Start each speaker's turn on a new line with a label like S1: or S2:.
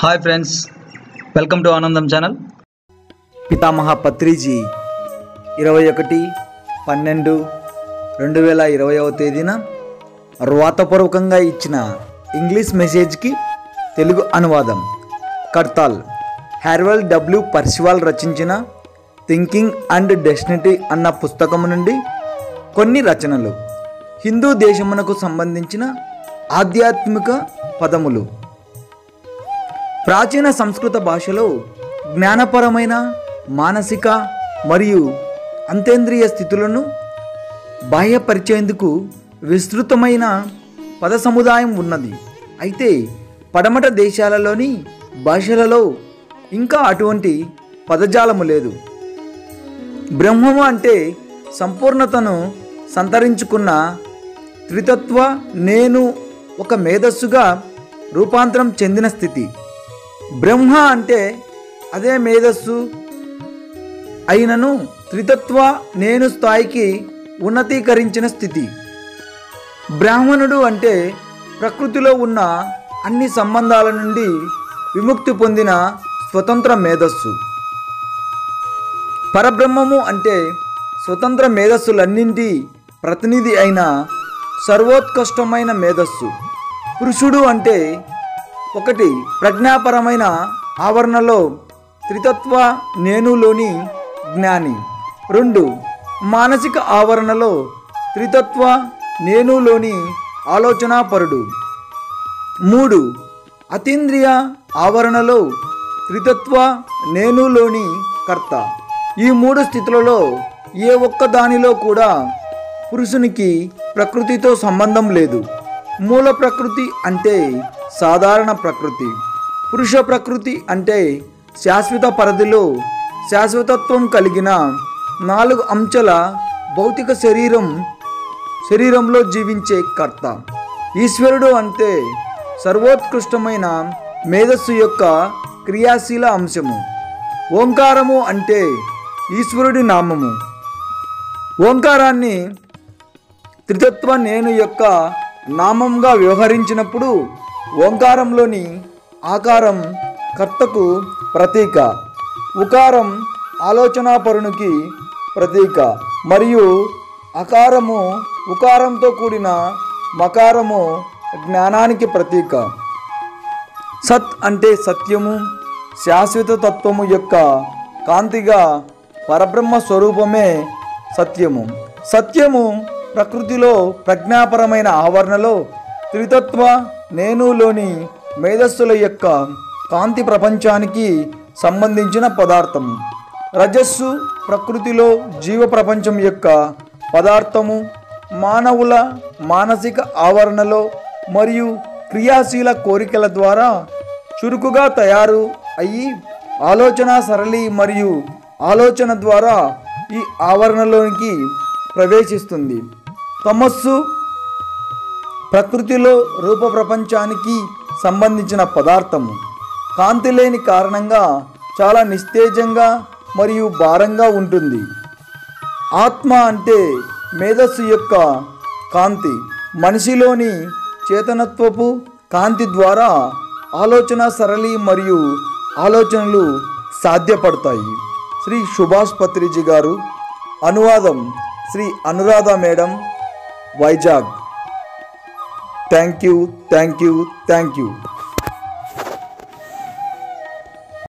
S1: hi friends welcome to Anandam channel
S2: పితామహ పత్రిజీ ఇరవై ఒకటి పన్నెండు రెండు వేల ఇరవైవ తేదీన వ్రాతపూర్వకంగా ఇచ్చిన ఇంగ్లీష్ మెసేజ్కి తెలుగు అనువాదం కర్తాల్ హ్యార్వెల్ డబ్ల్యూ పర్సివాల్ రచించిన థింకింగ్ అండ్ డెస్టినిటీ అన్న పుస్తకం నుండి కొన్ని రచనలు హిందూ దేశమునకు సంబంధించిన ఆధ్యాత్మిక పదములు ప్రాచీన సంస్కృత భాషలో జ్ఞానపరమైన మానసిక మరియు అంతేంద్రియ స్థితులను బాహ్యపరిచేందుకు విస్తృతమైన పద సముదాయం ఉన్నది అయితే పడమట దేశాలలోని భాషలలో ఇంకా అటువంటి పదజాలము లేదు బ్రహ్మము అంటే సంపూర్ణతను సంతరించుకున్న త్రితత్వ నేను ఒక మేధస్సుగా రూపాంతరం చెందిన స్థితి బ్రహ్మ అంటే అదే మేధస్సు అయినను త్రితత్వ నేను స్థాయికి ఉన్నతీకరించిన స్థితి బ్రాహ్మణుడు అంటే ప్రకృతిలో ఉన్న అన్ని సంబంధాల నుండి విముక్తి పొందిన స్వతంత్ర మేధస్సు పరబ్రహ్మము అంటే స్వతంత్ర మేధస్సులన్నింటి ప్రతినిధి అయిన సర్వోత్కృష్టమైన మేధస్సు పురుషుడు అంటే ఒకటి ప్రజ్ఞాపరమైన ఆవరణలో త్రితత్వ నేనులోని జ్ఞాని రెండు మానసిక ఆవరణలో త్రితత్వ నేనులోని ఆలోచనాపరుడు మూడు అతీంద్రియ ఆవరణలో త్రితత్వ నేనులోని కర్త ఈ మూడు స్థితులలో ఏ ఒక్క దానిలో కూడా పురుషునికి ప్రకృతితో సంబంధం లేదు మూల ప్రకృతి అంటే సాధారణ ప్రకృతి పురుష ప్రకృతి అంటే శాశ్వత పరిధిలో శాశ్వతత్వం కలిగిన నాలుగు అంచెల భౌతిక శరీరం శరీరంలో జీవించే కర్త ఈశ్వరుడు అంటే సర్వోత్కృష్టమైన మేధస్సు యొక్క క్రియాశీల అంశము ఓంకారము అంటే ఈశ్వరుడి నామము ఓంకారాన్ని త్రితత్వ నేను యొక్క నామంగా వ్యవహరించినప్పుడు ఓంకారంలోని ఆకారం కర్తకు ప్రతీక ఉకారం ఆలోచనాపరునికి ప్రతీక మరియు అకారము ఉకారంతో కూడిన మకారము జ్ఞానానికి ప్రతీక సత్ అంటే సత్యము శాశ్వత తత్వము యొక్క కాంతిగా పరబ్రహ్మ స్వరూపమే సత్యము సత్యము ప్రకృతిలో ప్రజ్ఞాపరమైన ఆవరణలో త్రితత్వ నేనులోని మేధస్సుల యొక్క కాంతి ప్రపంచానికి సంబంధించిన పదార్థము రజస్సు ప్రకృతిలో జీవ ప్రపంచం యొక్క పదార్థము మానవుల మానసిక ఆవరణలో మరియు క్రియాశీల కోరికల ద్వారా చురుకుగా తయారు అయ్యి ఆలోచన సరళి మరియు ఆలోచన ద్వారా ఈ ఆవరణలోనికి ప్రవేశిస్తుంది తమస్సు ప్రకృతిలో రూప ప్రపంచానికి సంబంధించిన పదార్థము కాంతి లేని కారణంగా చాలా నిస్తేజంగా మరియు భారంగా ఉంటుంది ఆత్మ అంటే మేధస్సు యొక్క కాంతి మనిషిలోని చేతనత్వపు కాంతి ద్వారా ఆలోచన సరళి మరియు ఆలోచనలు సాధ్యపడతాయి శ్రీ సుభాష్ పత్రిజీ గారు అనువాదం Shri Anuradha madam Vizag thank you thank you thank you